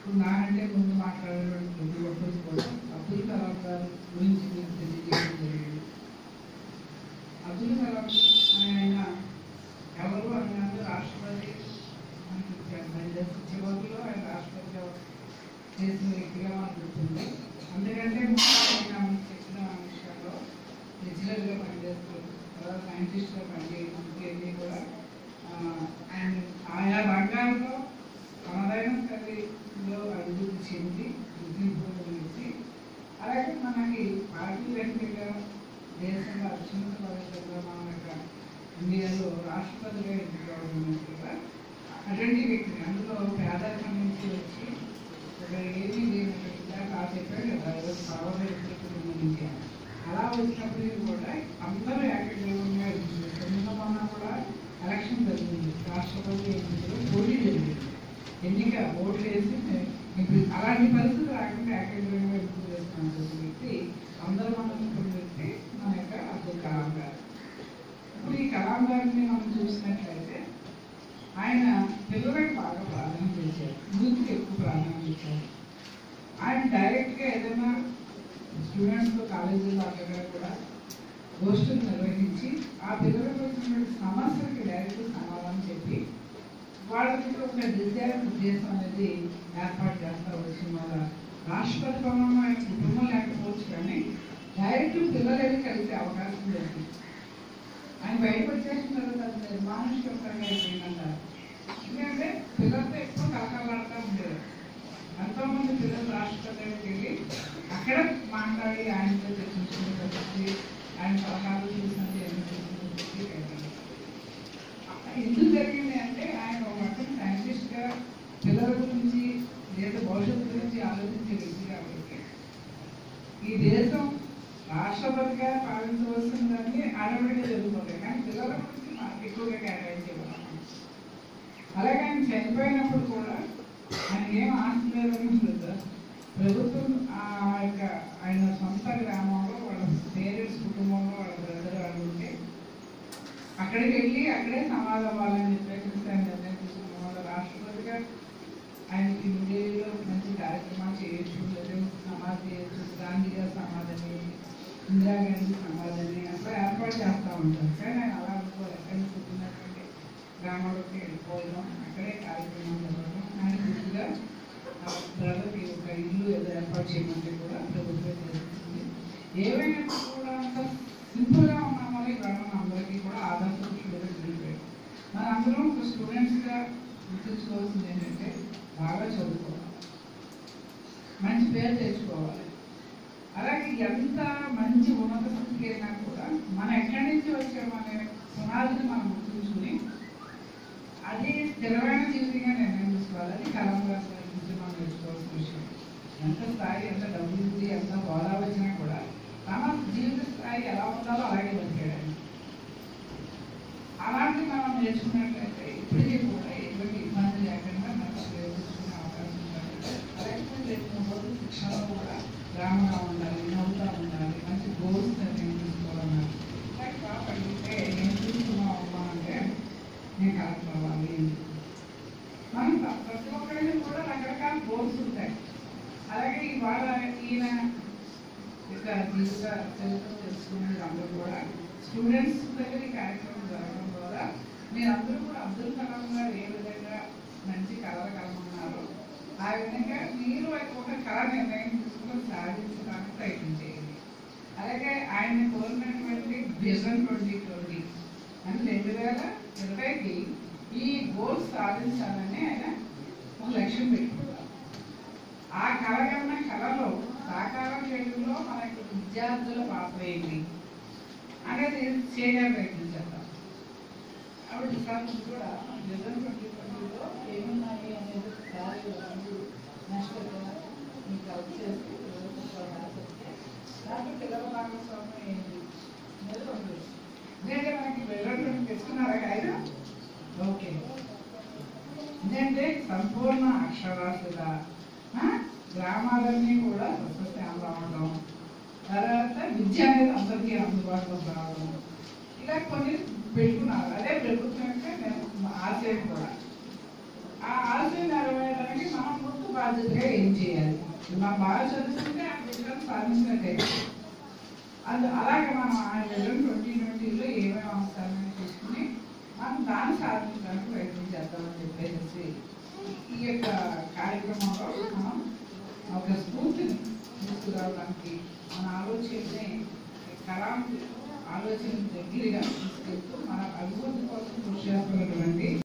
ఇప్పుడు నాకంటే ముందు మాట్లాడేటువంటి ప్రతి ఒక్కరు కూడా అబ్దుల్ కలాం గారి గురించి మీకు తెలియజేయడం జరిగింది అబ్దుల్ కలాం అనే ఆయన ఎవరు అన్నారు రాష్ట్రపతి మనకి పనిచేసిన చివరిలో ఆయన రాష్ట్రపతిగా చేసిన వ్యక్తిగా మనకు గుర్తుంది అందుకంటే ముఖ్యంగా మనకి చెప్పిన విషయాల్లో లెజిలర్గా పనిచేస్తారు తర్వాత సైంటిస్ట్గా పనిచేయడం ఇవన్నీ కూడా ఆ, ఆయన ఆయా రంగాల్లో తనదైన శైలిలో అభివృద్ధి చెంది గుర్తింపు పొందించి అలాగే మనకి పార్టీలెంట్గా దేశంలో అత్యున్నత పదవిలో మన యొక్క ఇండియాలో రాష్ట్రపతిగా ఎన్నుకోవడం కూడా అటువంటి వ్యక్తి అందులో పేదరికం నుంచి వచ్చి ఒక ఏమీ లేనట్టుగా ఆ చెప్పాడు కదా ఈరోజు పర్వాలేదు నుంచి అని. అలా వచ్చినప్పటికీ కూడా అందరూ ఏకగ్రీవంగా ఎన్నిక మొన్న కూడా ఎలక్షన్ జరిగింది రాష్ట్రపతి ఎన్నికలు పోటీ జరిగింది ఎన్నిక ఓట్లు వేసి ఇప్పుడు అలాంటి పరిస్థితి రాకుండా ఏకగ్రీవంగా ఎన్నిక చేస్తున్న వ్యక్తి అందరూ మనం వ్యక్తి మన యొక్క అబ్దుల్ కలాం గారు ఇప్పుడు ఈ కలాం గారిని మనం చూసినట్లయితే ఆయన పిల్లలకు బాగా ప్రాధాన్యత ఇచ్చారు యూత్కి ఎక్కువ ప్రాధాన్యత ఇచ్చారు ఆయన డైరెక్ట్గా ఏదైనా స్టూడెంట్స్తో కాలేజీలో అక్కడ కూడా గోష్ఠులు నిర్వహించి ఆ పిల్లలకు వచ్చినటువంటి సమస్యలకి డైరెక్ట్ సమాధానం చెప్పి వాళ్ళకి ఒక డిజైర్ ఉద్దేశం అనేది ఏర్పాటు చేస్తా వచ్చిన వాళ్ళ రాష్ట్రపతి భవనంలో ఆయన కుటుంబం లేకపోవచ్చు కానీ డైరెక్ట్ పిల్లలు వెళ్ళి కలిసే అవకాశం దొరికింది ఆయన బయటకు వచ్చేసిన తర్వాత అది నిర్మానుష్యంగా అయిపోయిందంటారు ఎందుకంటే పిల్లలతో ఎక్కువ కలకలాడుతూ ఉండేది ఎంతో మంది పిల్లలు రాష్ట్రపతి దగ్గరికి వెళ్ళి అక్కడ మాట్లాడి ఆయనతో చర్చించుకుని వచ్చి ఆయన సలహాలు చూసినట్టు ఎన్ని చూసినట్టు ఎందుకు జరిగింది అంటే ఆయన ఒక రకం సైంటిస్ట్గా పిల్లల గురించి దేశ భవిష్యత్తు గురించి ఆలోచించే వ్యక్తి కాబట్టి ఈ దేశం రాష్ట్రపతిగా పాలించవలసిందని ఆడవిడిగా జరుగుతుంది కానీ పిల్లల గురించి మనకి ఎక్కువగా కేటాయించేవాళ్ళం అలాగే ఆయన చనిపోయినప్పుడు కూడా ఆయన ఏం ఆస్తి లేదని ఉంటుంది ప్రభుత్వం ఆ యొక్క ఆయన సొంత గ్రామంలో వాళ్ళ పేరెంట్స్ కుటుంబంలో వాళ్ళ బ్రదర్ వాళ్ళు ఉంటే అక్కడికి వెళ్ళి అక్కడే సమాధి అవ్వాలని చెప్పేసి ఆయన నిర్ణయం తీసుకున్న వాళ్ళ రాష్ట్రపతిగా ఆయనకి ఇండియాలో మంచి కార్యక్రమాలు చేయొచ్చు లేదా సమాధి చేయొచ్చు గాంధీ గారి సమాధిని ఇందిరాగాంధీ సమాధిని అట్లా ఏర్పాటు చేస్తూ ఉంటారు కానీ ఆయన అలా అనుకోవాలి ఎక్కడి నుంచి పుట్టినటువంటి గ్రామాలకు వెళ్ళిపోవడం అక్కడే కార్యక్రమం జరగడం ఆయన గుర్తుగా బ్రదర్కి ఒక ఇల్లు ఏదో ఏర్పాటు చేయమంటే కూడా ప్రభుత్వం చేస్తుంది ఏవైనా కూడా అంత సింపుల్గా ఉన్నాం వల్ల ఇవాళ మన అందరికీ కూడా ఆదర్శ పురుషులుగా మిగిలిపోయాడు మన అందరం ఒక స్టూడెంట్స్గా గుర్తుంచుకోవాల్సింది ఏంటంటే బాగా చదువుకోవాలి మంచి పేరు తెచ్చుకోవాలి అలాగే ఎంత మంచి ఉన్నత స్థితికి వెళ్ళినా కూడా మనం ఎక్కడి నుంచి వచ్చామనే పునాదిని మనం గుర్తుంచుకుని అది స్థిరమైన జీవితంగా నిర్ణయం తీసుకోవాలి అది కలం గారి నుంచి మనం నేర్చుకోవాల్సిన విషయం ఎంత స్థాయి ఎంత డబ్బు ఉంది ఎంత హోదా వచ్చినా కూడా తన జీవిత స్థాయి ఎలా ఉండాలో అలాగే బతికాడు ఆయన. అలాంటి మనం నేర్చుకున్నట్లయితే ఇప్పటికీ కూడా ఎటువంటి ఇబ్బంది లేకుండా మనం నేర్చుకునే అవకాశం ఉంటుంది అలాగే రేపు రోజు శిక్షణలో కూడా గ్రామంగా ఉండాలి నవ్వుతా ఉండాలి మంచి గోల్స్ నిర్ణయం తీసుకోవాలి లైక్ బాగా అడిగితే నేను చూసుకున్నాం అమ్మా అంటే నేను కలెక్టర్ అవ్వాలి మనం ప్ర- ప్రతి ఒక్కరికి కూడా రకరకాల గోల్స్ ఉంటాయి అలాగే ఇవాళ ఈయన యొక్క జీవిత చరిత్ర తెలుసుకునే అందరూ కూడా స్టూడెంట్స్ దగ్గర ఈ కార్యక్రమం జరగడం ద్వారా మీరు అందరూ కూడా అబ్దుల్ కలాం గారు ఏ విధంగా మంచి కళలు కలమన్నారో ఆ విధంగా మీరు ఒక కళ నిర్ణయం తీసుకుని సాధించడానికి ప్రయత్నం చేయండి అలాగే ఆయన కోరినటువంటి విజన్ ట్వంటీ ట్వంటీ అని రెండు వేల ఇరవైకి ఈ గోల్స్ సాధించాలని ఆయన ఒక లక్ష్యం పెట్టుకున్నారు ఆ కళ కన్నా కళలో సాకారం చేయడంలో మన యొక్క విద్యార్థుల పాత్ర ఏంటి అనేది చేయడానికి ప్రయత్నించేద్దాం కాబట్టి సార్ మీరు కూడా విజన్ ట్వంటీ ట్వంటీలో ఏమున్నాయి అనేది దారి నెక్స్ట్ మీకు హెల్ప్ చేసి దాంట్లో పిల్లల భాగస్వామ్యం ఏంటి అనేది ఉంటుంది ఎందుకంటే మనకి విజన్ ట్వంటీ తెచ్చుకున్నారా ఆయన ఓకే ఎందుకంటే సంపూర్ణ అక్షరాస్యత ఆ, గ్రామాలన్నీ కూడా సస్యశ్యామలు అవ్వడం తర్వాత విద్య అనేది అందరికీ అందుబాటులోకి రావడం ఇలా కొన్ని పెట్టుకున్నారు అదే ప్రభుత్వం యొక్క నేను ఆశయం కూడా ఆ ఆశయం నెరవేరడానికి మనం ముందు బాధ్యతగా ఏం చేయాలి మనం బాగా చదువుకుంటే ఆ విజయం సాధించినట్టే అది అలాగే మనం ఆ విజన్ ట్వంటీ ట్వంటీలో ఏమేమి అవసరాలని చూసుకుని మనం దాన్ని సాధించడానికి ప్రయత్నం చేద్దామని చెప్పేసి ఈ యొక్క కార్యక్రమంలో మనం ఒక స్ఫూర్తిని తీసుకురావడానికి మన ఆలోచనని కళాం ఆలోచన దగ్గరగా తీసుకెళ్తూ మన అభివృద్ధి కోసం కృషి చేస్తున్నటువంటి